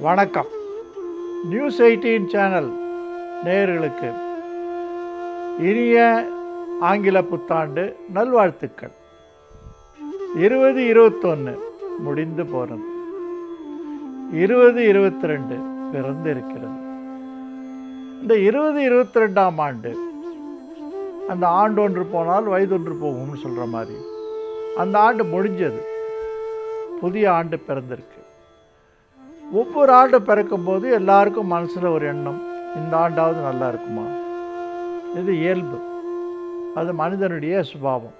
வணக்கம் news eighteen channel நேயர்களுக்கு இனிய ஆங்கில புத்தாண்டு நல்வாழ்த்துக்கள் இருபது இருபத்தொன்று முடிந்து போனது இருபது இருபத்தி ரெண்டு பிறந்திருக்கிறது இந்த இருபது இருபத்தி ரெண்டாம் ஆண்டு அந்த ஆண்டு ஒன்று போனால் வயது ஒன்று போகும்னு சொல்கிற மாதிரி அந்த ஆண்டு முடிஞ்சது புதிய ஆண்டு பிறந்திருக்கு ஒவ்வொரு ஆண்டு பிறக்கும்போது எல்லாருக்கும் மனசில் ஒரு எண்ணம் இந்த ஆண்டாவது நல்லா இருக்குமா இது இயல்பு அது மனிதனுடைய சுபாவம்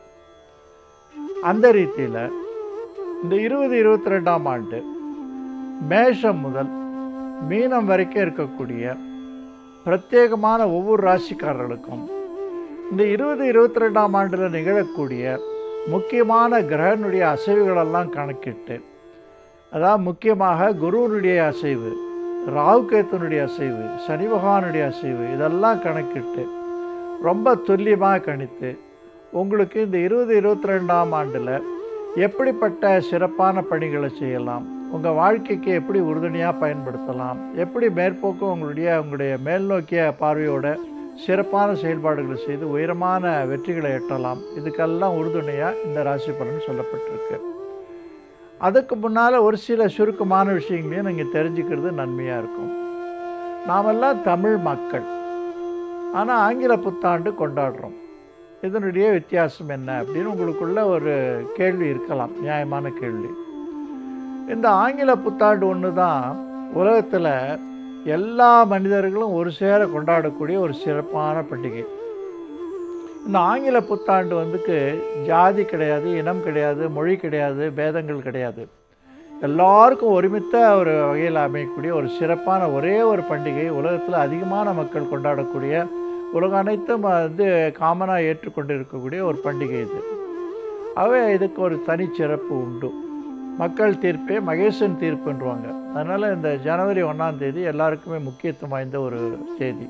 அந்த ரீதியில் இந்த இருபது இருபத்தி ரெண்டாம் ஆண்டு மேஷம் முதல் மீனம் வரைக்கும் இருக்கக்கூடிய பிரத்யேகமான ஒவ்வொரு ராசிக்காரர்களுக்கும் இந்த இருபது இருபத்தி ரெண்டாம் ஆண்டில் நிகழக்கூடிய முக்கியமான கிரகனுடைய அசைவுகளெல்லாம் கணக்கிட்டு அதாவது முக்கியமாக குருவனுடைய அசைவு ராகுகேத்தனுடைய அசைவு சனி பகவானுடைய அசைவு இதெல்லாம் கணக்கிட்டு ரொம்ப துல்லியமாக கணித்து உங்களுக்கு இந்த இருபது இருபத்தி ரெண்டாம் ஆண்டில் எப்படிப்பட்ட சிறப்பான பணிகளை செய்யலாம் உங்கள் வாழ்க்கைக்கு எப்படி உறுதுணையாக பயன்படுத்தலாம் எப்படி மேற்போக்கு உங்களுடைய உங்களுடைய மேல்நோக்கிய பார்வையோட சிறப்பான செயல்பாடுகளை செய்து உயரமான வெற்றிகளை எட்டலாம் இதுக்கெல்லாம் உறுதுணையாக இந்த ராசி பலன் சொல்லப்பட்டிருக்கு அதுக்கு முன்னால் ஒரு சில சுருக்கமான விஷயங்களையும் நீங்கள் தெரிஞ்சுக்கிறது நன்மையாக இருக்கும் நாமெல்லாம் தமிழ் மக்கள் ஆனால் ஆங்கில புத்தாண்டு கொண்டாடுறோம் இதனுடைய வித்தியாசம் என்ன அப்படின்னு உங்களுக்குள்ள ஒரு கேள்வி இருக்கலாம் நியாயமான கேள்வி இந்த ஆங்கில புத்தாண்டு ஒன்று தான் உலகத்தில் எல்லா மனிதர்களும் ஒரு சேர கொண்டாடக்கூடிய ஒரு சிறப்பான பண்டிகை இந்த ஆங்கில புத்தாண்டு வந்துக்கு ஜாதி கிடையாது இனம் கிடையாது மொழி கிடையாது பேதங்கள் கிடையாது எல்லாருக்கும் ஒருமித்த ஒரு வகையில் அமையக்கூடிய ஒரு சிறப்பான ஒரே ஒரு பண்டிகை உலகத்தில் அதிகமான மக்கள் கொண்டாடக்கூடிய உலகம் அனைத்தும் வந்து காமனாக ஏற்றுக்கொண்டு இருக்கக்கூடிய ஒரு பண்டிகை இது ஆகவே இதுக்கு ஒரு தனிச்சிறப்பு உண்டு மக்கள் தீர்ப்பே மகேசன் தீர்ப்புன்றுவாங்க அதனால் இந்த ஜனவரி ஒன்றாம் தேதி எல்லாருக்குமே முக்கியத்துவம் வாய்ந்த ஒரு தேதி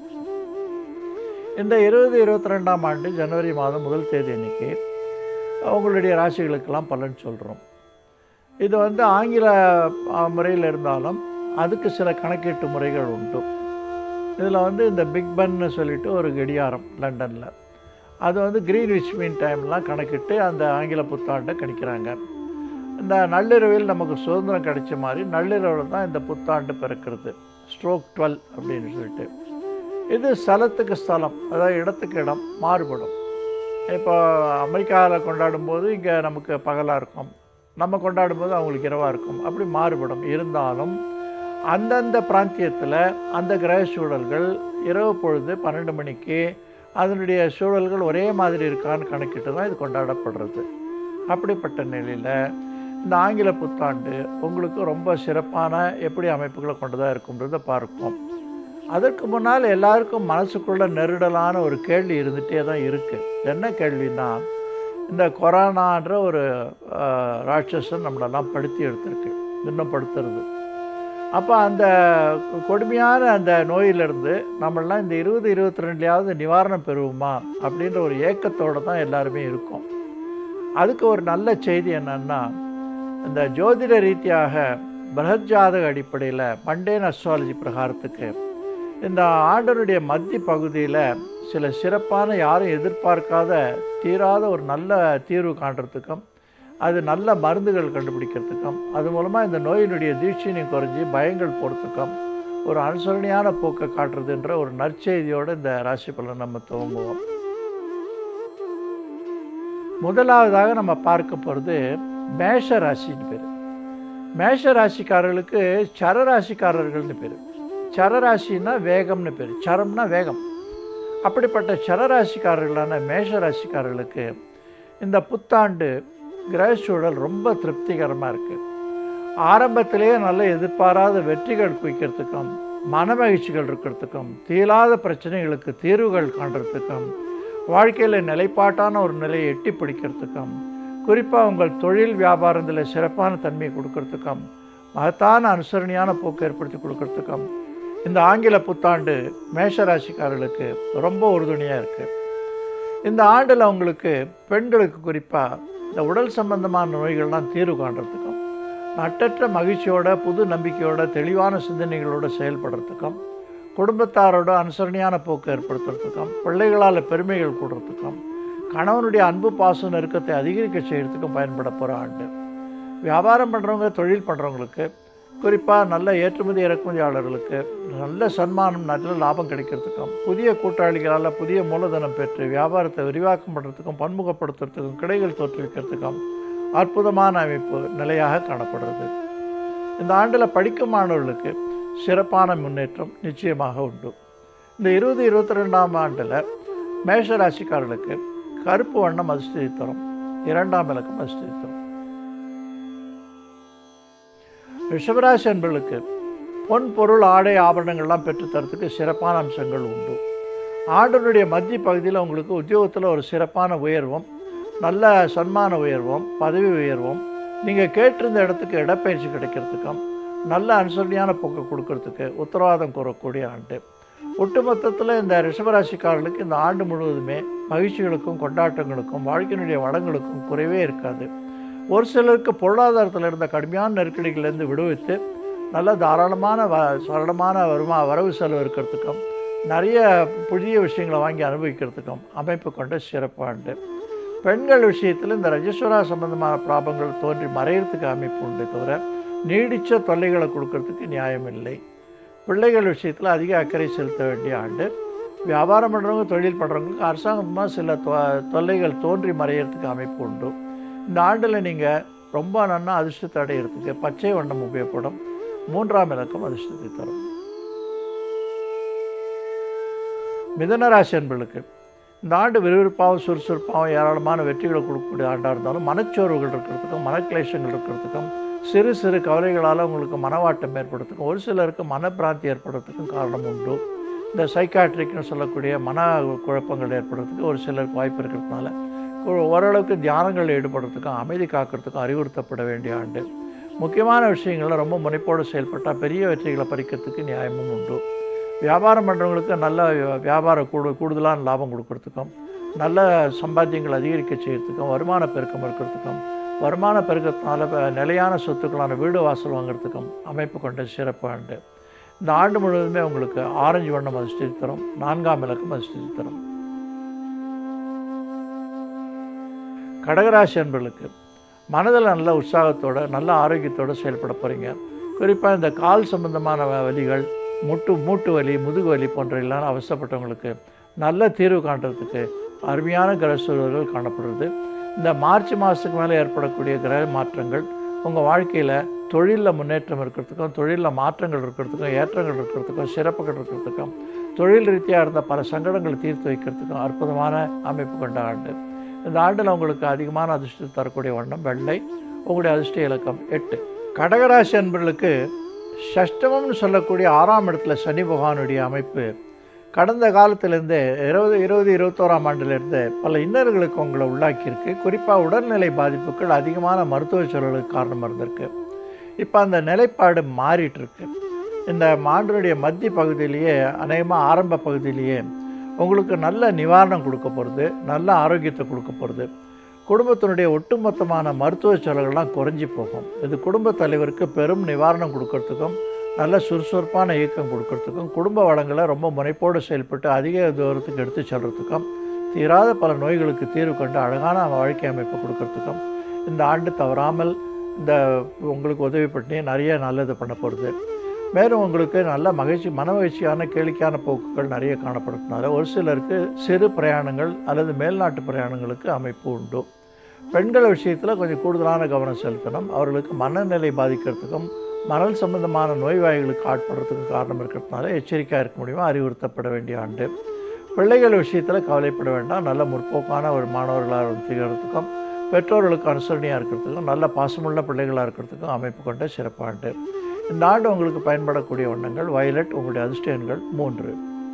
இந்த இருபது இருபத்தி ரெண்டாம் ஆண்டு ஜனவரி மாதம் முதல் தேதி அன்னைக்கு உங்களுடைய ராசிகளுக்கெல்லாம் பலன் சொல்கிறோம் இது வந்து ஆங்கில முறையில் இருந்தாலும் அதுக்கு சில கணக்கீட்டு முறைகள் உண்டு இதில் வந்து இந்த பிக் பன்னு சொல்லிட்டு ஒரு கடிகாரம் லண்டனில் அது வந்து கிரீன்விச் மீன் டைம்லாம் கணக்கிட்டு அந்த ஆங்கில புத்தாண்டை கணிக்கிறாங்க இந்த நள்ளிரவில் நமக்கு சுதந்திரம் கிடைச்ச மாதிரி நள்ளிரவில் தான் இந்த புத்தாண்டு பிறக்கிறது ஸ்ட்ரோக் டுவெல் அப்படின்னு சொல்லிட்டு இது ஸ்தலத்துக்கு ஸ்தலம் அதாவது இடத்துக்கு இடம் மாறுபடும் இப்போ அமெரிக்காவில் கொண்டாடும் போது இங்கே நமக்கு பகலாக இருக்கும் நம்ம கொண்டாடும் போது அவங்களுக்கு இரவாக இருக்கும் அப்படி மாறுபடும் இருந்தாலும் அந்தந்த பிராந்தியத்தில் அந்த கிரக சூழல்கள் இரவு பொழுது பன்னெண்டு மணிக்கு அதனுடைய சூழல்கள் ஒரே மாதிரி இருக்கான்னு கணக்கிட்டு தான் இது கொண்டாடப்படுறது அப்படிப்பட்ட நிலையில் இந்த ஆங்கில புத்தாண்டு உங்களுக்கு ரொம்ப சிறப்பான எப்படி அமைப்புகளை கொண்டதாக இருக்குன்றதை பார்ப்போம் அதற்கு முன்னால் எல்லாருக்கும் மனசுக்குள்ள நெருடலான ஒரு கேள்வி இருந்துகிட்டே தான் இருக்குது என்ன கேள்வின்னா இந்த கொரோனான்ற ஒரு ராட்சசன் நம்மளெல்லாம் படுத்தி எடுத்திருக்கு இன்னும் படுத்துறது அப்போ அந்த கொடுமையான அந்த நோயிலிருந்து நம்மளாம் இந்த இருபது இருபத்தி ரெண்டுலையாவது நிவாரணம் பெறுவோமா அப்படின்ற ஒரு ஏக்கத்தோடு தான் எல்லாருமே இருக்கும் அதுக்கு ஒரு நல்ல செய்தி என்னன்னா இந்த ஜோதிட ரீதியாக பிரகஜாதக அடிப்படையில் மண்டேன் அஸ்ட்ராலஜி பிரகாரத்துக்கு இந்த ஆண்டனுடைய மத்திய பகுதியில் சில சிறப்பான யாரும் எதிர்பார்க்காத தீராத ஒரு நல்ல தீர்வு காண்றதுக்கும் அது நல்ல மருந்துகள் கண்டுபிடிக்கிறதுக்கும் அது மூலமாக இந்த நோயினுடைய தீட்சினையும் குறைஞ்சி பயங்கள் போகிறதுக்கும் ஒரு அனுசரணையான போக்கை காட்டுறதுன்ற ஒரு நற்செய்தியோடு இந்த ராசி பலன் நம்ம துவங்குவோம் முதலாவதாக நம்ம பார்க்க போகிறது மேஷ ராசின்னு பேர் மேஷ ராசிக்காரர்களுக்கு சர ராசிக்காரர்கள்னு பேர் சரராசின்னா வேகம்னு பேர் சரம்னா வேகம் அப்படிப்பட்ட சரராசிக்காரர்களான மேஷ ராசிக்காரர்களுக்கு இந்த புத்தாண்டு கிரக சூழல் ரொம்ப திருப்திகரமாக இருக்குது ஆரம்பத்திலேயே நல்ல எதிர்பாராத வெற்றிகள் குவிக்கிறதுக்கும் மனமகிழ்ச்சிகள் இருக்கிறதுக்கும் தீராத பிரச்சனைகளுக்கு தீர்வுகள் காண்றதுக்கும் வாழ்க்கையில் நிலைப்பாட்டான ஒரு நிலையை எட்டி பிடிக்கிறதுக்கும் குறிப்பாக உங்கள் தொழில் வியாபாரத்தில் சிறப்பான தன்மையை கொடுக்கறதுக்கும் மகத்தான அனுசரணையான போக்கு ஏற்படுத்தி கொடுக்கறதுக்கும் இந்த ஆங்கில புத்தாண்டு மேஷராசிக்காரர்களுக்கு ரொம்ப உறுதுணையாக இருக்குது இந்த ஆண்டில் அவங்களுக்கு பெண்களுக்கு குறிப்பாக இந்த உடல் சம்பந்தமான நோய்கள்லாம் தீர்வு காண்றதுக்கும் அட்டற்ற மகிழ்ச்சியோட புது நம்பிக்கையோட தெளிவான சிந்தனைகளோட செயல்படுறதுக்கும் குடும்பத்தாரோட அனுசரணையான போக்கு ஏற்படுத்துறதுக்கும் பிள்ளைகளால் பெருமைகள் கூடுறதுக்கும் கணவனுடைய அன்பு பாசம் நெருக்கத்தை அதிகரிக்க செய்கிறதுக்கும் பயன்பட போகிற ஆண்டு வியாபாரம் பண்ணுறவங்க தொழில் பண்ணுறவங்களுக்கு குறிப்பாக நல்ல ஏற்றுமதி இறக்குமதியாளர்களுக்கு நல்ல சன்மானம் நல்ல லாபம் கிடைக்கிறதுக்கும் புதிய கூட்டாளிகளால் புதிய மூலதனம் பெற்று வியாபாரத்தை விரிவாக்கம் பண்ணுறதுக்கும் பன்முகப்படுத்துறதுக்கும் கிடைகள் தோற்றுவிக்கிறதுக்கும் அற்புதமான அமைப்பு நிலையாக காணப்படுறது இந்த ஆண்டில் படிக்கும் மாணவர்களுக்கு சிறப்பான முன்னேற்றம் நிச்சயமாக உண்டு இந்த இருபது இருபத்தி ரெண்டாம் ஆண்டில் மேஷ ராசிக்காரர்களுக்கு கருப்பு வண்ணம் அதிர்ஷ்டத்தை தரும் இரண்டாம் இலக்கம் அதிர்ஷ்டத்தை தரும் ரிஷபராசி அன்பர்களுக்கு பொன் பொருள் ஆடை ஆபரணங்கள்லாம் பெற்றுத்தரத்துக்கு சிறப்பான அம்சங்கள் உண்டு ஆண்டனுடைய மத்திய பகுதியில் உங்களுக்கு உத்தியோகத்தில் ஒரு சிறப்பான உயர்வும் நல்ல சன்மான உயர்வும் பதவி உயர்வும் நீங்கள் கேட்டிருந்த இடத்துக்கு இடப்பயிற்சி கிடைக்கிறதுக்கும் நல்ல அனுசரணையான போக்கு கொடுக்கறதுக்கு உத்தரவாதம் கூறக்கூடிய ஆண்டு ஒட்டுமொத்தத்தில் இந்த ரிஷபராசிக்காரர்களுக்கு இந்த ஆண்டு முழுவதுமே மகிழ்ச்சிகளுக்கும் கொண்டாட்டங்களுக்கும் வாழ்க்கையினுடைய வளங்களுக்கும் குறைவே இருக்காது ஒரு சிலருக்கு பொருளாதாரத்தில் இருந்த கடுமையான நெருக்கடிகளிலிருந்து விடுவித்து நல்ல தாராளமான வ சரளமான வருமா வரவு செலவு இருக்கிறதுக்கும் நிறைய புதிய விஷயங்களை வாங்கி அனுபவிக்கிறதுக்கும் அமைப்பு கொண்ட சிறப்பு ஆண்டு பெண்கள் விஷயத்தில் இந்த ரஜஸ்வரா சம்பந்தமான பிராபங்கள் தோன்றி மறையறதுக்கு அமைப்பு உண்டு தவிர நீடித்த தொல்லைகளை கொடுக்கறதுக்கு நியாயம் இல்லை பிள்ளைகள் விஷயத்தில் அதிக அக்கறை செலுத்த வேண்டிய ஆண்டு வியாபாரம் பண்ணுறவங்க தொழில் பண்ணுறவங்களுக்கு அரசாங்கமாக சில தொ தொல்லைகள் தோன்றி மறையறதுக்கு அமைப்பு உண்டு இந்த ஆண்டில் நீங்கள் ரொம்ப நன்னா அதிர்ஷ்டத்தை அடையிறதுக்கு பச்சை வண்ணம் உபயோகப்படும் மூன்றாம் இலக்கம் அதிர்ஷ்டத்தை தரும் மிதனராசி அன்பர்களுக்கு இந்த ஆண்டு விறுவிறுப்பாகவும் சுறுசுறுப்பாகவும் ஏராளமான வெற்றிகளை கொடுக்கக்கூடிய ஆண்டாக இருந்தாலும் மனச்சோர்வுகள் இருக்கிறதுக்கும் மனக்லேஷங்கள் இருக்கிறதுக்கும் சிறு சிறு கவலைகளால் உங்களுக்கு மனவாட்டம் ஏற்படுறதுக்கும் ஒரு சிலருக்கு மனப்பிராந்தி ஏற்படுறதுக்கும் காரணம் உண்டு இந்த சைக்காட்ரிக்னு சொல்லக்கூடிய மன குழப்பங்கள் ஏற்படுறதுக்கு ஒரு சிலருக்கு வாய்ப்பு இருக்கிறதுனால ஒரு- ஓரளவுக்கு தியானங்களில் ஈடுபடுறதுக்கும் அமைதி காக்கிறதுக்கும் அறிவுறுத்தப்பட வேண்டிய ஆண்டு முக்கியமான விஷயங்களில் ரொம்ப முனைப்போடு செயல்பட்டால் பெரிய வெற்றிகளை பறிக்கிறதுக்கு நியாயமும் உண்டு வியாபாரம் பண்ணுறவங்களுக்கு நல்ல வியா- வியாபார கூடு கூடுதலான லாபம் கொடுக்கறதுக்கும் நல்ல சம்பாத்தியங்கள் அதிகரிக்க செய்யறதுக்கும் வருமான பெருக்கம் இருக்கிறதுக்கும் வருமான பெருக்கத்தினால ப- நிலையான சொத்துக்களான வீடு வாசல் வாங்குறதுக்கும் அமைப்பு கொண்ட சிறப்பு ஆண்டு இந்த ஆண்டு முழுவதுமே உங்களுக்கு ஆரஞ்சு வண்ணம் அதிர்ஷ்டத்தை தரும் நான்காம் இலக்கம் அதிர்ஷ்டத்தை தரும் கடகராசி அன்பர்களுக்கு மனதில் நல்ல உற்சாகத்தோட நல்ல ஆரோக்கியத்தோட செயல்பட போகிறீங்க குறிப்பாக இந்த கால் சம்பந்தமான வ- வலிகள் முட்டு மூட்டு வலி முதுகு வலி போன்ற எல்லாம் அவசரப்பட்டவங்களுக்கு நல்ல தீர்வு காண்றதுக்கு அருமையான கிரக சூழல்கள் காணப்படுறது இந்த மார்ச் மாதத்துக்கு மேலே ஏற்படக்கூடிய கிரக மாற்றங்கள் உங்கள் வாழ்க்கையில் தொழிலில் முன்னேற்றம் இருக்கிறதுக்கும் தொழிலில் மாற்றங்கள் இருக்கிறதுக்கும் ஏற்றங்கள் இருக்கிறதுக்கும் சிறப்புகள் இருக்கிறதுக்கும் தொழில் ரீதியாக இருந்த பல சங்கடங்களை தீர்த்து வைக்கிறதுக்கும் அற்புதமான அமைப்பு கொண்ட ஆண்டு இந்த ஆண்டில் உங்களுக்கு அதிகமான அதிர்ஷ்டத்தை தரக்கூடிய வண்ணம் வெள்ளை உங்களுடைய அதிர்ஷ்ட இலக்கம் எட்டு கடகராசி அன்பர்களுக்கு ஷஷ்டமம்னு சொல்லக்கூடிய ஆறாம் இடத்துல சனி பகவானுடைய அமைப்பு கடந்த காலத்திலேருந்து இருபது இருபது இருபத்தோராம் ஆண்டிலிருந்து பல இன்னல்களுக்கு உங்களை உள்ளாக்கியிருக்கு குறிப்பாக உடல்நிலை பாதிப்புகள் அதிகமான மருத்துவ செலவுகளுக்கு காரணமாக இருந்திருக்கு இப்போ அந்த நிலைப்பாடு மாறிட்டு இருக்கு இந்த ஆண்டினுடைய மத்திய பகுதியிலேயே அநேகமாக ஆரம்ப பகுதியிலேயே உங்களுக்கு நல்ல நிவாரணம் கொடுக்க போகிறது நல்ல ஆரோக்கியத்தை கொடுக்க போகிறது குடும்பத்தினுடைய ஒட்டுமொத்தமான மருத்துவ செலவுகள்லாம் குறைஞ்சி போகும் இது குடும்ப தலைவருக்கு பெரும் நிவாரணம் கொடுக்கறதுக்கும் நல்ல சுறுசுறுப்பான இயக்கம் கொடுக்கறதுக்கும் குடும்ப வளங்களை ரொம்ப முனைப்போடு செயல்பட்டு அதிக தூரத்துக்கு எடுத்து செல்றதுக்கும் தீராத பல நோய்களுக்கு தீர்வு கண்டு அழகான வாழ்க்கை அமைப்பு கொடுக்கறதுக்கும் இந்த ஆண்டு தவறாமல் இந்த உங்களுக்கு உதவி பண்ணி நிறைய நல்லது பண்ண போகிறது மேலும் உங்களுக்கு நல்ல மகிழ்ச்சி மன மகிழ்ச்சியான கேளிக்கையான போக்குகள் நிறைய காணப்படுறதுனால ஒரு சிலருக்கு சிறு பிரயாணங்கள் அல்லது மேல்நாட்டு பிரயாணங்களுக்கு அமைப்பு உண்டு பெண்கள் விஷயத்தில் கொஞ்சம் கூடுதலான கவனம் செலுத்தணும் அவர்களுக்கு மனநிலை பாதிக்கிறதுக்கும் மணல் சம்பந்தமான நோய்வாய்களுக்கு ஆட்படுறதுக்கும் காரணம் இருக்கிறதுனால எச்சரிக்கையாக இருக்க முடியுமா அறிவுறுத்தப்பட வேண்டிய ஆண்டு பிள்ளைகள் விஷயத்தில் கவலைப்பட வேண்டாம் நல்ல முற்போக்கான ஒரு மாணவர்களாக திகழ்கிறதுக்கும் பெற்றோர்களுக்கு அனுசரணையாக இருக்கிறதுக்கும் நல்ல பாசமுள்ள பிள்ளைகளாக இருக்கிறதுக்கும் அமைப்பு கொண்ட சிறப்பாண்டு இந்த ஆண்டு உங்களுக்கு பயன்படக்கூடிய வண்ணங்கள் வயலட் உங்களுடைய அதிர்ஷ்ட எண்கள் மூன்று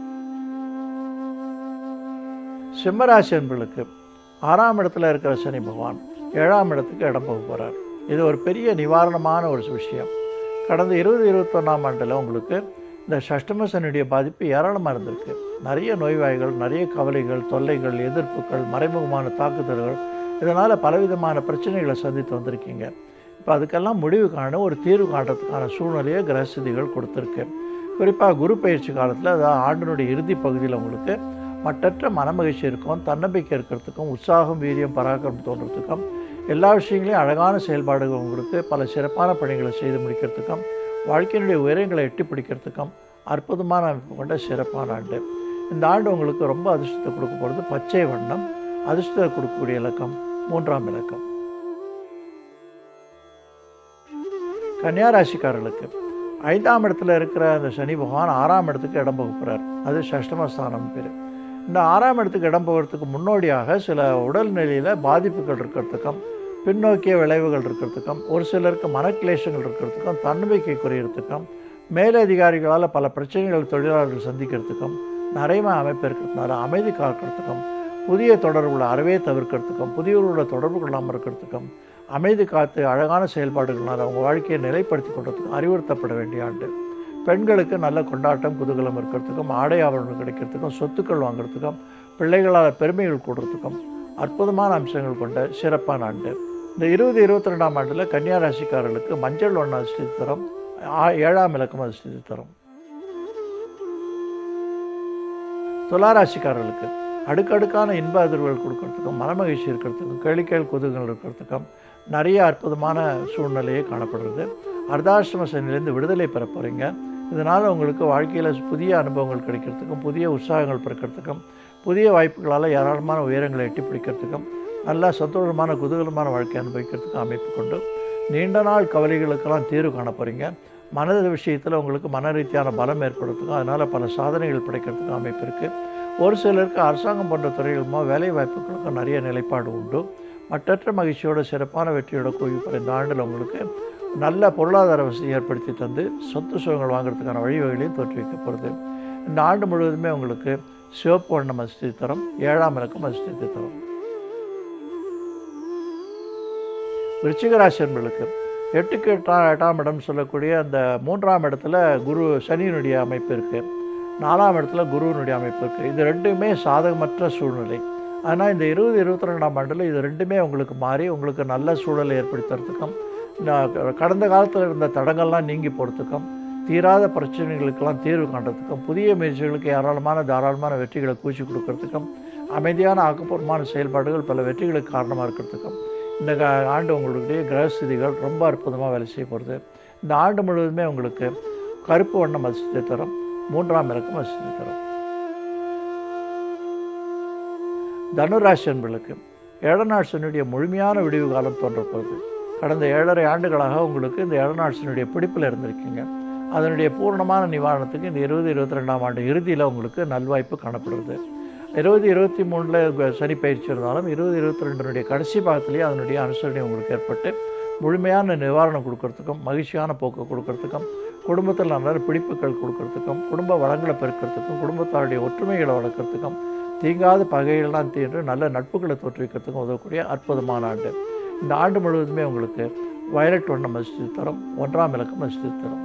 சிம்மராசி என்பர்களுக்கு ஆறாம் இடத்துல இருக்கிற சனி பகவான் ஏழாம் இடத்துக்கு இடம் போக போகிறார் இது ஒரு பெரிய நிவாரணமான ஒரு விஷயம் கடந்த இருபது இருபத்தொன்னாம் ஆண்டில் உங்களுக்கு இந்த சஷ்டம சனியுடைய பாதிப்பு ஏராளமாக இருந்திருக்கு நிறைய நோய்வாய்கள் நிறைய கவலைகள் தொல்லைகள் எதிர்ப்புகள் மறைமுகமான தாக்குதல்கள் இதனால் பலவிதமான பிரச்சனைகளை சந்தித்து வந்திருக்கீங்க இப்போ அதுக்கெல்லாம் முடிவு காண ஒரு தீர்வு காண்றதுக்கான சூழ்நிலையை கிரகஸ்திதிகள் கொடுத்துருக்கு குறிப்பாக குரு பயிற்சி காலத்தில் அதாவது ஆண்டினுடைய இறுதி பகுதியில் உங்களுக்கு மற்றற்ற மனமகிழ்ச்சி இருக்கும் தன்னம்பிக்கை இருக்கிறதுக்கும் உற்சாகம் வீரியம் பராக்கிரம் தோன்றதுக்கும் எல்லா விஷயங்களையும் அழகான செயல்பாடுகள் உங்களுக்கு பல சிறப்பான பணிகளை செய்து முடிக்கிறதுக்கும் வாழ்க்கையினுடைய உயரங்களை எட்டி பிடிக்கிறதுக்கும் அற்புதமான அமைப்பு கொண்ட சிறப்பான ஆண்டு இந்த ஆண்டு உங்களுக்கு ரொம்ப அதிர்ஷ்டத்தை கொடுக்க போகிறது பச்சை வண்ணம் அதிர்ஷ்டத்தை கொடுக்கக்கூடிய இலக்கம் மூன்றாம் இலக்கம் கன்னியா ராசிக்காரர்களுக்கு ஐந்தாம் இடத்துல இருக்கிற அந்த சனி பகவான் ஆறாம் இடத்துக்கு இடம் போகிறார் அது சஷ்டமஸ்தானம் பேர் இந்த ஆறாம் இடத்துக்கு இடம் போகிறதுக்கு முன்னோடியாக சில உடல்நிலையில் பாதிப்புகள் இருக்கிறதுக்கும் பின்னோக்கிய விளைவுகள் இருக்கிறதுக்கும் ஒரு சிலருக்கு மனக்கிளேசங்கள் இருக்கிறதுக்கும் தன்னம்பிக்கை குறையிறதுக்கும் மேலதிகாரிகளால் பல பிரச்சனைகள் தொழிலாளர்கள் சந்திக்கிறதுக்கும் நிறைய அமைப்பு இருக்கிறதுனால அமைதி காக்கிறதுக்கும் புதிய தொடர்புகளை அறவே தவிர்க்கிறதுக்கும் புதியவர்களோட தொடர்பு கொள்ளாமல் இருக்கிறதுக்கும் அமைதி காத்து அழகான செயல்பாடுகளால் அவங்க வாழ்க்கையை நிலைப்படுத்தி கொள்றதுக்கும் அறிவுறுத்தப்பட வேண்டிய ஆண்டு பெண்களுக்கு நல்ல கொண்டாட்டம் குதூகலம் இருக்கிறதுக்கும் ஆடை ஆபரணங்கள் கிடைக்கிறதுக்கும் சொத்துக்கள் வாங்குறதுக்கும் பிள்ளைகளால் பெருமைகள் கூடுறதுக்கும் அற்புதமான அம்சங்கள் கொண்ட சிறப்பான ஆண்டு இந்த இருபது இருபத்தி ரெண்டாம் ஆண்டில் கன்னியா ராசிக்காரர்களுக்கு மஞ்சள் ஒன்று அதிர்ஷ்டத்தை தரும் ஆ- ஏழாம் இலக்கம் அதிர்ஷ்டத்தை தரும் துளாராசிக்காரர்களுக்கு அடுக்கடுக்கான இன்ப அதிர்வுகள் கொடுக்கறதுக்கும் மனமகிழ்ச்சி இருக்கிறதுக்கும் கேளிக்கைகள் குதூகங்கள் இருக்கிறதுக்கும் நிறைய அற்புதமான சூழ்நிலையே காணப்படுறது அர்த்தாசிரம சனிலேருந்து விடுதலை பெற போகிறீங்க இதனால் உங்களுக்கு வாழ்க்கையில் புதிய அனுபவங்கள் கிடைக்கிறதுக்கும் புதிய உற்சாகங்கள் பிறக்கிறதுக்கும் புதிய வாய்ப்புகளால் ஏராளமான உயரங்களை எட்டி பிடிக்கிறதுக்கும் நல்லா சந்தோஷமான குதூகலமான வாழ்க்கை அனுபவிக்கிறதுக்கும் அமைப்பு கொண்டு நீண்ட நாள் கவலைகளுக்கெல்லாம் தீர்வு காண போகிறீங்க மனது விஷயத்தில் உங்களுக்கு மன ரீதியான பலம் ஏற்படுறதுக்கும் அதனால் பல சாதனைகள் படைக்கிறதுக்கும் அமைப்பு இருக்குது ஒரு சிலருக்கு அரசாங்கம் போன்ற துறைகள் மூலம் வேலை வாய்ப்புகளுக்கும் நிறைய நிலைப்பாடு உண்டு மற்றற்ற மகிழ்ச்சியோட சிறப்பான வெற்றியோட குவிப்பர் இந்த ஆண்டில் உங்களுக்கு நல்ல பொருளாதார வசதி ஏற்படுத்தி தந்து சொத்து சுகங்கள் வாங்குறதுக்கான வழிவகைகளையும் தோற்றுவிக்க போகிறது இந்த ஆண்டு முழுவதுமே உங்களுக்கு சிவப்பு வண்ணம் அதிர்ஷ்டத்தை தரும் ஏழாம் இலக்கம் அதிர்ஷ்டத்தை தரும் விருச்சிக ராசி என்பர்களுக்கு எட்டுக்கு எட்டாம் எட்டாம் இடம் சொல்லக்கூடிய அந்த மூன்றாம் இடத்துல குரு சனியினுடைய அமைப்பு இருக்குது நாலாம் இடத்துல குருவினுடைய அமைப்பு இருக்குது இது ரெண்டுமே சாதகமற்ற சூழ்நிலை ஆனால் இந்த இருபது இருபத்தி ரெண்டாம் ஆண்டில் இது ரெண்டுமே உங்களுக்கு மாறி உங்களுக்கு நல்ல சூழலை ஏற்படுத்துறதுக்கும் நான் கடந்த காலத்தில் இருந்த தடங்கள்லாம் நீங்கி போகிறதுக்கும் தீராத பிரச்சனைகளுக்கெல்லாம் தீர்வு காண்றதுக்கும் புதிய முயற்சிகளுக்கு ஏராளமான தாராளமான வெற்றிகளை கூச்சி கொடுக்கறதுக்கும் அமைதியான ஆக்கப்பூர்வமான செயல்பாடுகள் பல வெற்றிகளுக்கு காரணமாக இருக்கிறதுக்கும் இந்த கா- ஆண்டு உங்களுடைய கிரகஸ்திதிகள் ரொம்ப அற்புதமாக வேலை செய்ய போகிறது இந்த ஆண்டு முழுவதுமே உங்களுக்கு கருப்பு வண்ணம் அதிர்ஷ்டத்தை தரும் மூன்றாம் இலக்கம் அதிர்ஷ்டத்தை தரும் தனுராசி என்பர்களுக்கு ஏழநாள் சனியுடைய முழுமையான விடிவு காலம் தோன்றப்போகுது கடந்த ஏழரை ஆண்டுகளாக உங்களுக்கு இந்த ஏழநாள் சனியுடைய பிடிப்பில் இருந்திருக்கீங்க அதனுடைய பூர்ணமான நிவாரணத்துக்கு இந்த இருபது இருபத்தி ரெண்டாம் ஆண்டு இறுதியில் உங்களுக்கு நல்வாய்ப்பு காணப்படுறது இருபது இருபத்தி மூணில் சனி பயிற்சி இருந்தாலும் இருபது இருபத்தி ரெண்டினுடைய கடைசி பாகத்திலேயே அதனுடைய அனுசரணை உங்களுக்கு ஏற்பட்டு முழுமையான நிவாரணம் கொடுக்கறதுக்கும் மகிழ்ச்சியான போக்கு கொடுக்கறதுக்கும் குடும்பத்தில் நல்ல பிடிப்புகள் கொடுக்கறதுக்கும் குடும்ப வளங்களை பெருக்கிறதுக்கும் குடும்பத்தாருடைய ஒற்றுமைகளை வளர்க்கறதுக்கும் தீங்காத பகைகள்லாம் தீர்ந்து நல்ல நட்புகளை தோற்றுவிக்கிறதுக்கும் உதவக்கூடிய அற்புதமான ஆண்டு இந்த ஆண்டு முழுவதுமே உங்களுக்கு வயலட் வண்ணம் மசித்து தரும் ஒன்றாம் இலக்கம் மசித்து தரும்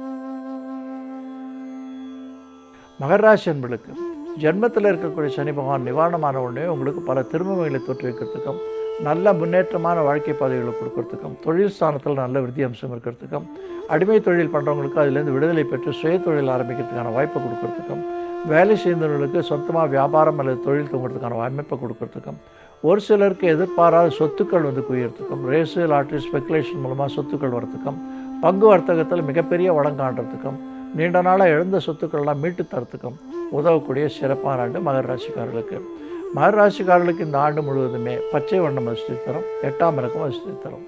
மகர ராசி என்பளுக்கு ஜென்மத்தில் இருக்கக்கூடிய சனி பகவான் நிவாரணமான உடனே உங்களுக்கு பல திருமமைகளை தோற்றுவிக்கிறதுக்கும் நல்ல முன்னேற்றமான வாழ்க்கை பாதைகளை கொடுக்கறதுக்கும் தொழில் ஸ்தானத்தில் நல்ல விருத்தி அம்சம் இருக்கிறதுக்கும் அடிமை தொழில் பண்ணுறவங்களுக்கு அதுலேருந்து விடுதலை பெற்று சுய தொழில் ஆரம்பிக்கிறதுக்கான வாய்ப்பை கொடுக்கறதுக்கும் வேலை செய்தவர்களுக்கு சொந்தமாக வியாபாரம் அல்லது தொழில் தூங்குறதுக்கான வாய்ப்பை கொடுக்கறதுக்கும் ஒரு சிலருக்கு எதிர்பாராத சொத்துக்கள் வந்து குவியறதுக்கும் ரேஸு லாட்ரி ஸ்பெகுலேஷன் மூலமாக சொத்துக்கள் வரத்துக்கும் பங்கு வர்த்தகத்தில் மிகப்பெரிய வளம் காண்றதுக்கும் நீண்ட நாளாக இழந்த சொத்துக்கள்லாம் மீட்டு தரத்துக்கும் உதவக்கூடிய சிறப்பான ஆண்டு மகர ராசிக்காரர்களுக்கு மகர ராசிக்காரர்களுக்கு இந்த ஆண்டு முழுவதுமே பச்சை வண்ணம் அதிர்ஷ்டி தரும் எட்டாம் இறக்கம் அதிர்ஷ்டி தரும்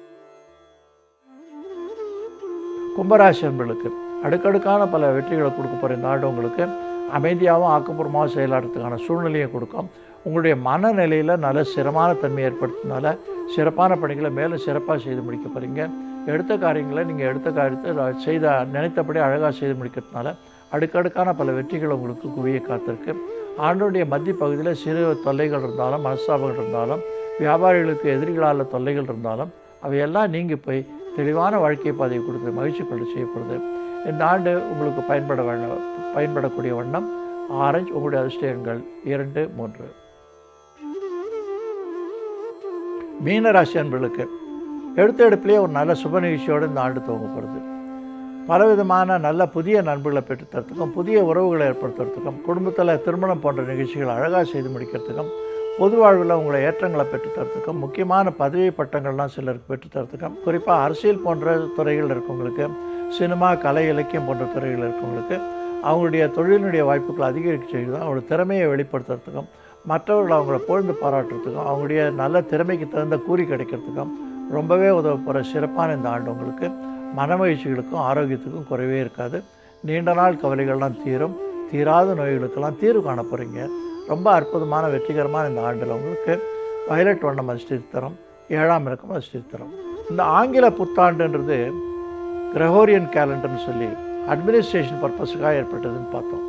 கும்பராசி என்பர்களுக்கு அடுக்கடுக்கான பல வெற்றிகளை கொடுக்க போகிற இந்த ஆண்டு உங்களுக்கு அமைதியாகவும் ஆக்கப்பூர்வமாகவும் செயலாடுறதுக்கான சூழ்நிலையை கொடுக்கும் உங்களுடைய மனநிலையில் நல்ல சிரமமான தன்மை ஏற்படுத்தினால சிறப்பான பணிகளை மேலும் சிறப்பாக செய்து முடிக்க போகிறீங்க எடுத்த காரியங்களை நீங்கள் எடுத்த காரியத்தை ர- செய்த நினைத்தபடி அழகாக செய்து முடிக்கிறதுனால அடுக்கடுக்கான பல வெற்றிகள் உங்களுக்கு குவிய காத்திருக்கு ஆண்டுடைய மத்திய பகுதியில் சிறு தொல்லைகள் இருந்தாலும் மனஸ்தாபங்கள் இருந்தாலும் வியாபாரிகளுக்கு எதிரிகளால் தொல்லைகள் இருந்தாலும் அவையெல்லாம் நீங்கி போய் தெளிவான வாழ்க்கை பாதையை கொடுத்து மகிழ்ச்சி கொண்டு செய்யப்படுது இந்த ஆண்டு உங்களுக்கு பயன்பட வேண்ட பயன்படக்கூடிய வண்ணம் ஆரஞ்சு உங்களுடைய அதிர்ஷ்ட எண்கள் இரண்டு மூன்று மீனராசி அன்பர்களுக்கு எடுத்த எடுப்புலேயே ஒரு நல்ல சுப நிகழ்ச்சியோடு இந்த ஆண்டு துவங்கப்படுது பலவிதமான நல்ல புதிய நண்பர்களை பெற்றுத்தரத்துக்கும் புதிய உறவுகளை ஏற்படுத்துறதுக்கும் குடும்பத்தில் திருமணம் போன்ற நிகழ்ச்சிகள் அழகாக செய்து முடிக்கிறதுக்கும் பொது வாழ்வில் உங்களை ஏற்றங்களை பெற்றுத்தரத்துக்கும் முக்கியமான பதவி பட்டங்கள்லாம் சிலருக்கு பெற்றுத்தரத்துக்கும் குறிப்பாக அரசியல் போன்ற துறைகள் இருக்கவங்களுக்கு சினிமா கலை இலக்கியம் போன்ற துறைகள் இருக்கவங்களுக்கு அவங்களுடைய தொழிலினுடைய வாய்ப்புகளை அதிகரிக்க செய்வதும் அவங்களோட திறமையை வெளிப்படுத்துறதுக்கும் மற்றவர்கள் அவங்கள புகழ்ந்து பாராட்டுறதுக்கும் அவங்களுடைய நல்ல திறமைக்கு தகுந்த கூலி கிடைக்கிறதுக்கும் ரொம்பவே உதவ போகிற சிறப்பான இந்த ஆண்டு உங்களுக்கு மனமகிழ்ச்சிகளுக்கும் ஆரோக்கியத்துக்கும் குறைவே இருக்காது நீண்ட நாள் கவலைகள்லாம் தீரும் தீராத நோய்களுக்கெல்லாம் தீர்வு காண போகிறீங்க ரொம்ப அற்புதமான வெற்றிகரமான இந்த ஆண்டில் உங்களுக்கு வயலட் வண்ணம் அதிர்ஷ்டத்தை தரும் ஏழாம் இலக்கம் அதிர்ஷ்டத்தை தரும் இந்த ஆங்கில புத்தாண்டுன்றது கிரகோரியன் கேலண்டர்னு சொல்லி அட்மினிஸ்ட்ரேஷன் பர்பஸுக்காக ஏற்பட்டதுன்னு பார்த்தோம்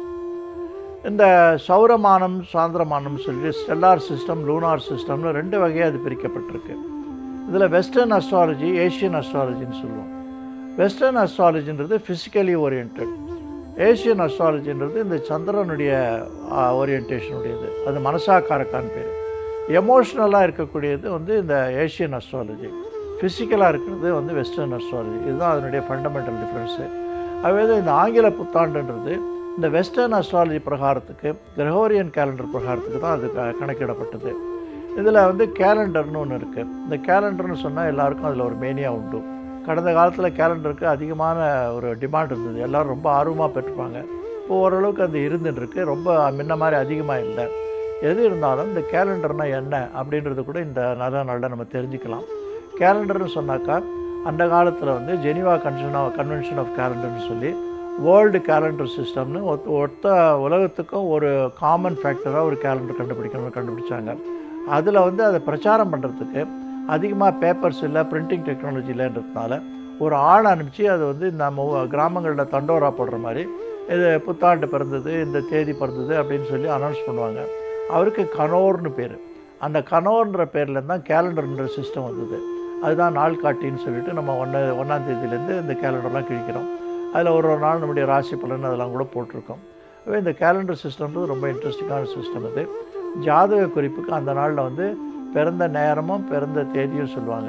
இந்த சௌரமானம் சாந்திரமானம் சொல்லி ஸ்டெல்லார் சிஸ்டம் லூனார் சிஸ்டம்னு ரெண்டு வகையாக அது பிரிக்கப்பட்டிருக்கு இதில் வெஸ்டர்ன் அஸ்ட்ராலஜி ஏஷியன் அஸ்ட்ராலஜின்னு சொல்லுவோம் வெஸ்டர்ன் அஸ்ட்ராலஜின்றது ஃபிசிக்கலி ஓரியன்ட் ஏஷியன் அஸ்ட்ராலஜின்றது இந்த சந்திரனுடைய ஓரியன்டேஷனுடையது அது மனசாக்காரக்கான் பேர் எமோஷ்னலாக இருக்கக்கூடியது வந்து இந்த ஏஷியன் அஸ்ட்ராலஜி ஃபிசிக்கலாக இருக்கிறது வந்து வெஸ்டர்ன் அஸ்ட்ராலஜி இதுதான் அதனுடைய ஃபண்டமெண்டல் டிஃப்ரென்ஸு அதுவே இந்த ஆங்கில புத்தாண்டுன்றது இந்த வெஸ்டர்ன் அஸ்ட்ராலஜி பிரகாரத்துக்கு கிரகோரியன் கேலண்டர் பிரகாரத்துக்கு தான் அது க- கணக்கிடப்பட்டது இதில் வந்து கேலண்டர்னு ஒன்று இருக்குது இந்த கேலண்டர்னு சொன்னால் எல்லாருக்கும் அதில் ஒரு மேனியா உண்டு கடந்த காலத்தில் கேலண்டருக்கு அதிகமான ஒரு டிமாண்ட் இருந்தது எல்லோரும் ரொம்ப ஆர்வமாக பெற்றுப்பாங்க இப்போ ஓரளவுக்கு அது இருந்துட்டு இருக்கு ரொம்ப முன்ன மாதிரி அதிகமாக இல்லை எது இருந்தாலும் இந்த கேலண்டர்னால் என்ன அப்படின்றது கூட இந்த நல்ல நாளில் நம்ம தெரிஞ்சுக்கலாம் கேலண்டர்னு சொன்னாக்கா அந்த காலத்தில் வந்து Geneva convention of convention of கேலண்டர்னு சொல்லி வேர்ல்டு கேலண்டர் சிஸ்டம்னு ஒத்த ஒத்த உலகத்துக்கும் ஒரு காமன் ஃபேக்டராக ஒரு கேலண்டர் கண்டுபிடிக்கணும்னு கண்டுபிடிச்சாங்க அதில் வந்து அதை பிரச்சாரம் பண்ணுறதுக்கு அதிகமாக பேப்பர்ஸ் இல்லை பிரிண்டிங் டெக்னாலஜி இல்லைன்றதுனால ஒரு ஆள் அனுப்பிச்சு அதை வந்து நம்ம கிராமங்களில் தண்டோரா போடுற மாதிரி இது புத்தாண்டு பிறந்தது இந்த தேதி பிறந்தது அப்படின்னு சொல்லி அனௌன்ஸ் பண்ணுவாங்க அவருக்கு கனோர்னு பேர் அந்த கனோர்ன்ற பேரில் தான் கேலண்டர்ன்ற சிஸ்டம் வந்தது அதுதான் நாள் காட்டின்னு சொல்லிட்டு நம்ம ஒன்று ஒன்றாம் தேதியிலேருந்து இந்த கேலண்டர்லாம் கிழிக்கிறோம் அதில் ஒரு ஒரு நாள் நம்முடைய ராசி பலன் அதெல்லாம் கூட போட்டிருக்கோம் எனவே இந்த கேலண்டர் சிஸ்டம்ன்றது ரொம்ப இன்ட்ரெஸ்டிங்கான சிஸ்டம் இது ஜாதக குறிப்புக்கு அந்த நாளில் வந்து பிறந்த நேரமும் பிறந்த தேதியும் சொல்லுவாங்க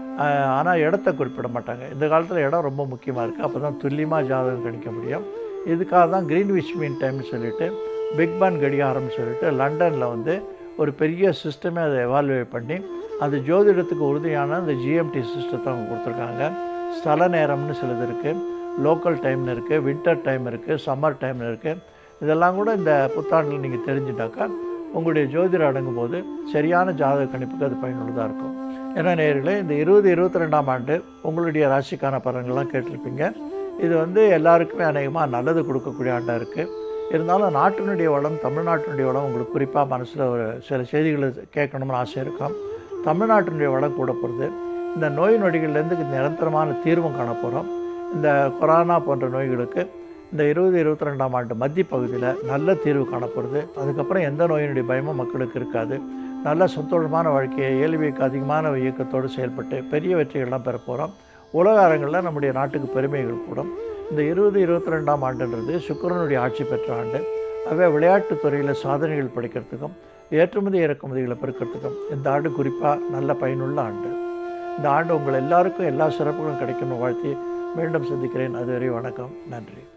ஆனால் இடத்த குறிப்பிட மாட்டாங்க இந்த காலத்தில் இடம் ரொம்ப முக்கியமாக இருக்குது அப்போ தான் துல்லியமாக ஜாதகம் கணிக்க முடியும் இதுக்காக தான் கிரீன்விச் மீன் டைம்னு சொல்லிட்டு பிக் பான் கடிகாரம்னு சொல்லிட்டு லண்டனில் வந்து ஒரு பெரிய சிஸ்டமே அதை எவால்வேட் பண்ணி அந்த ஜோதிடத்துக்கு உறுதியான அந்த ஜிஎம்டி சிஸ்டத்தை அவங்க கொடுத்துருக்காங்க ஸ்தல நேரம்னு சிலது இருக்குது லோக்கல் டைம்னு இருக்குது வின்டர் டைம் இருக்குது சம்மர் டைம்னு இருக்குது இதெல்லாம் கூட இந்த புத்தாண்டில் நீங்கள் தெரிஞ்சுட்டாக்கா உங்களுடைய ஜோதிடம் அடங்கும் போது சரியான ஜாதக கணிப்புக்கு அது பயனுள்ளதாக இருக்கும் ஏன்னா நேர்களே இந்த இருபது இருபத்தி ரெண்டாம் ஆண்டு உங்களுடைய ராசிக்கான பலன்கள்லாம் கேட்டிருப்பீங்க இது வந்து எல்லாருக்குமே அநேகமாக நல்லது கொடுக்கக்கூடிய ஆண்டாக இருக்குது இருந்தாலும் நாட்டினுடைய வளம் தமிழ்நாட்டினுடைய வளம் உங்களுக்கு குறிப்பாக மனசில் ஒரு சில செய்திகளை கேட்கணும்னு ஆசை இருக்கும் தமிழ்நாட்டினுடைய வளம் கூட போகிறது இந்த நோய் நொடிகள்லேருந்து நிரந்தரமான தீர்வும் காண போகிறோம் இந்த கொரோனா போன்ற நோய்களுக்கு இந்த இருபது இருபத்தி ரெண்டாம் ஆண்டு மத்திய பகுதியில் நல்ல தீர்வு காணப்படுது அதுக்கப்புறம் எந்த நோயினுடைய பயமும் மக்களுக்கு இருக்காது நல்ல சந்தோஷமான வாழ்க்கையை இயல்புக்கு அதிகமான இயக்கத்தோடு செயல்பட்டு பெரிய வெற்றிகள்லாம் பெற போகிறோம் உலக அரங்கில் நம்முடைய நாட்டுக்கு பெருமைகள் கூடும் இந்த இருபது இருபத்தி ரெண்டாம் ஆண்டுன்றது சுக்கிரனுடைய ஆட்சி பெற்ற ஆண்டு ஆகவே விளையாட்டுத் துறையில் சாதனைகள் படைக்கிறதுக்கும் ஏற்றுமதி இறக்குமதிகளை பெருக்கிறதுக்கும் இந்த ஆண்டு குறிப்பாக நல்ல பயனுள்ள ஆண்டு இந்த ஆண்டு உங்கள் எல்லாருக்கும் எல்லா சிறப்புகளும் கிடைக்கணும் வாழ்த்தி மீண்டும் சந்திக்கிறேன் அதுவரை வணக்கம் நன்றி